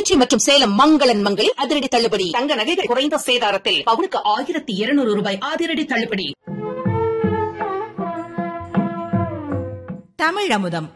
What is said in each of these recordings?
திருச்சி மற்றும் சேலம் மங்களன் மங்களில் அதிரடி தள்ளுபடி தங்க நகைகள் குறைந்த சேதாரத்தில் பவுனுக்கு ஆயிரத்தி இருநூறு ரூபாய் அதிரடி தள்ளுபடி தமிழமுதம்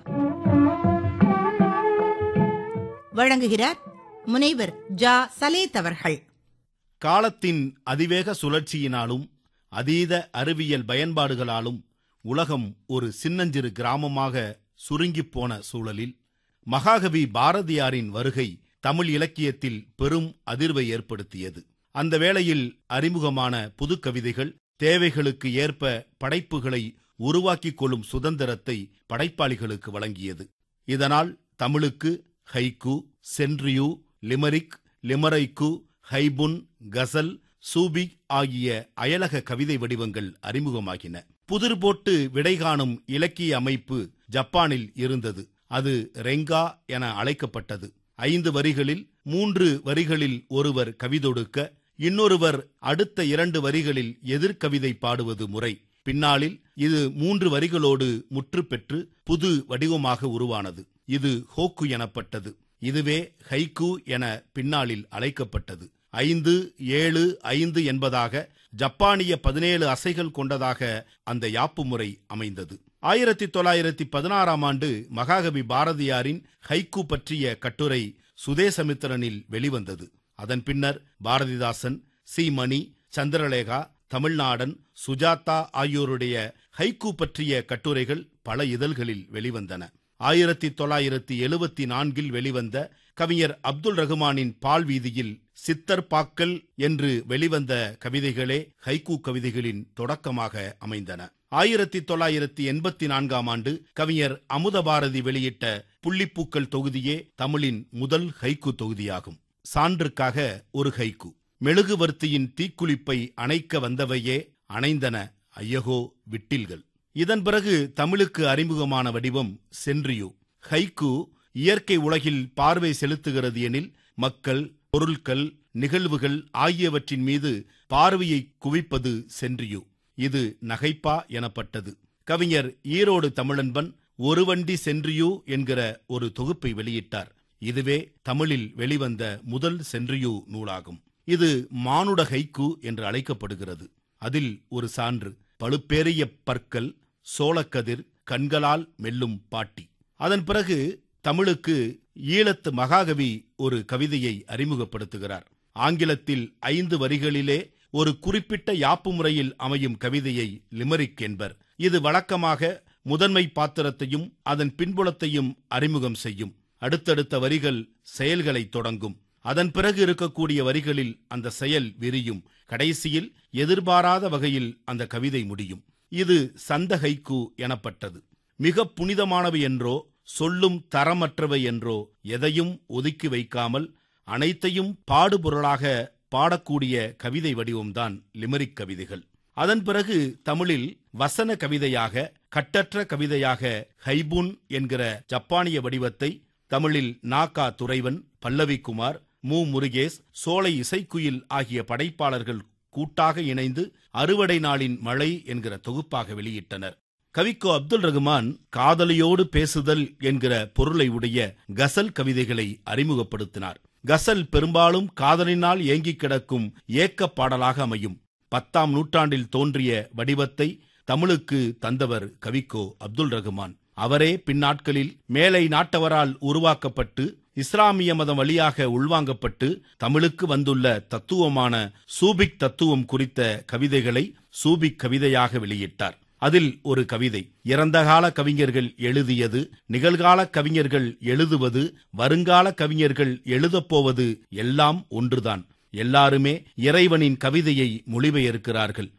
வழங்குகிறார் முனைவர் ஜா சலேத் அவர்கள் காலத்தின் அதிவேக சுழற்சியினாலும் அதீத அறிவியல் பயன்பாடுகளாலும் உலகம் ஒரு சின்னஞ்சிறு கிராமமாக சுருங்கிப் போன சூழலில் மகாகவி பாரதியாரின் வருகை தமிழ் இலக்கியத்தில் பெரும் அதிர்வை ஏற்படுத்தியது அந்த வேளையில் அறிமுகமான புதுக் கவிதைகள் தேவைகளுக்கு ஏற்ப படைப்புகளை உருவாக்கிக் கொள்ளும் சுதந்திரத்தை படைப்பாளிகளுக்கு வழங்கியது இதனால் தமிழுக்கு ஹைக்கு சென்ட்ரியூ லிமரிக் லிமரைக்கு ஹைபுன் கசல் சூபி ஆகிய அயலக கவிதை வடிவங்கள் அறிமுகமாகின புதிர் போட்டு விடைகாணும் இலக்கிய அமைப்பு ஜப்பானில் இருந்தது அது ரெங்கா என அழைக்கப்பட்டது ஐந்து வரிகளில் மூன்று வரிகளில் ஒருவர் கவிதொடுக்க இன்னொருவர் அடுத்த இரண்டு வரிகளில் எதிர்கவிதை பாடுவது முறை பின்னாளில் இது மூன்று வரிகளோடு முற்று பெற்று புது வடிவமாக உருவானது இது ஹோக்கு எனப்பட்டது இதுவே ஹைக்கு என பின்னாளில் அழைக்கப்பட்டது ஐந்து ஏழு ஐந்து என்பதாக ஜப்பானிய பதினேழு அசைகள் கொண்டதாக அந்த யாப்பு முறை அமைந்தது ஆயிரத்தி தொள்ளாயிரத்தி பதினாறாம் ஆண்டு மகாகவி பாரதியாரின் ஹைக்கு பற்றிய கட்டுரை சுதேசமித்திரனில் வெளிவந்தது அதன் பின்னர் பாரதிதாசன் சி மணி சந்திரலேகா தமிழ்நாடன் சுஜாதா ஆகியோருடைய ஹைக்கு பற்றிய கட்டுரைகள் பல இதழ்களில் வெளிவந்தன ஆயிரத்தி தொள்ளாயிரத்தி எழுபத்தி நான்கில் வெளிவந்த கவிஞர் அப்துல் ரகுமானின் பால் வீதியில் சித்தர் பாக்கல் என்று வெளிவந்த கவிதைகளே ஹைக்கூ கவிதைகளின் தொடக்கமாக அமைந்தன ஆயிரத்தி தொள்ளாயிரத்தி எண்பத்தி நான்காம் ஆண்டு கவிஞர் அமுதபாரதி வெளியிட்ட புள்ளிப்பூக்கள் தொகுதியே தமிழின் முதல் ஹைக்கு தொகுதியாகும் சான்றுக்காக ஒரு ஹைக்கு மெழுகுவர்த்தியின் தீக்குளிப்பை அணைக்க வந்தவையே அணைந்தன ஐயகோ விட்டில்கள் இதன் பிறகு தமிழுக்கு அறிமுகமான வடிவம் சென்றியு ஹைக்கு இயற்கை உலகில் பார்வை செலுத்துகிறது எனில் மக்கள் பொருட்கள் நிகழ்வுகள் ஆகியவற்றின் மீது பார்வையை குவிப்பது சென்றியு இது நகைப்பா எனப்பட்டது கவிஞர் ஈரோடு தமிழன்பன் ஒரு வண்டி சென்றியு என்கிற ஒரு தொகுப்பை வெளியிட்டார் இதுவே தமிழில் வெளிவந்த முதல் சென்றியு நூலாகும் இது மானுட ஹைக்கு என்று அழைக்கப்படுகிறது அதில் ஒரு சான்று பழுப்பேறிய பற்கள் சோளக்கதிர் கண்களால் மெல்லும் பாட்டி அதன் பிறகு தமிழுக்கு ஈழத்து மகாகவி ஒரு கவிதையை அறிமுகப்படுத்துகிறார் ஆங்கிலத்தில் ஐந்து வரிகளிலே ஒரு குறிப்பிட்ட யாப்பு முறையில் அமையும் கவிதையை லிமரிக் என்பர் இது வழக்கமாக முதன்மை பாத்திரத்தையும் அதன் பின்புலத்தையும் அறிமுகம் செய்யும் அடுத்தடுத்த வரிகள் செயல்களை தொடங்கும் அதன் பிறகு இருக்கக்கூடிய வரிகளில் அந்த செயல் விரியும் கடைசியில் எதிர்பாராத வகையில் அந்த கவிதை முடியும் இது சந்தகைக்கு எனப்பட்டது மிக புனிதமானவை என்றோ சொல்லும் தரமற்றவை என்றோ எதையும் ஒதுக்கி வைக்காமல் அனைத்தையும் பாடுபொருளாக பாடக்கூடிய கவிதை வடிவம்தான் லிமரிக் கவிதைகள் அதன் பிறகு தமிழில் வசன கவிதையாக கட்டற்ற கவிதையாக ஹைபுன் என்கிற ஜப்பானிய வடிவத்தை தமிழில் நாகா துரைவன் பல்லவிக்குமார் மு முருகேஷ் சோலை இசைக்குயில் ஆகிய படைப்பாளர்கள் கூட்டாக இணைந்து அறுவடை நாளின் மழை என்கிற தொகுப்பாக வெளியிட்டனர் கவிக்கோ அப்துல் ரகுமான் காதலியோடு பேசுதல் என்கிற பொருளை உடைய கசல் கவிதைகளை அறிமுகப்படுத்தினார் கசல் பெரும்பாலும் காதலினால் ஏங்கிக் கிடக்கும் ஏக்கப் பாடலாக அமையும் பத்தாம் நூற்றாண்டில் தோன்றிய வடிவத்தை தமிழுக்கு தந்தவர் கவிக்கோ அப்துல் ரகுமான் அவரே பின்னாட்களில் மேலை நாட்டவரால் உருவாக்கப்பட்டு இஸ்லாமிய மதம் வழியாக உள்வாங்கப்பட்டு தமிழுக்கு வந்துள்ள தத்துவமான சூபிக் தத்துவம் குறித்த கவிதைகளை சூபிக் கவிதையாக வெளியிட்டார் அதில் ஒரு கவிதை இறந்த கால கவிஞர்கள் எழுதியது நிகழ்கால கவிஞர்கள் எழுதுவது வருங்கால கவிஞர்கள் எழுதப்போவது எல்லாம் ஒன்றுதான் எல்லாருமே இறைவனின் கவிதையை மொழிபெயர்க்கிறார்கள்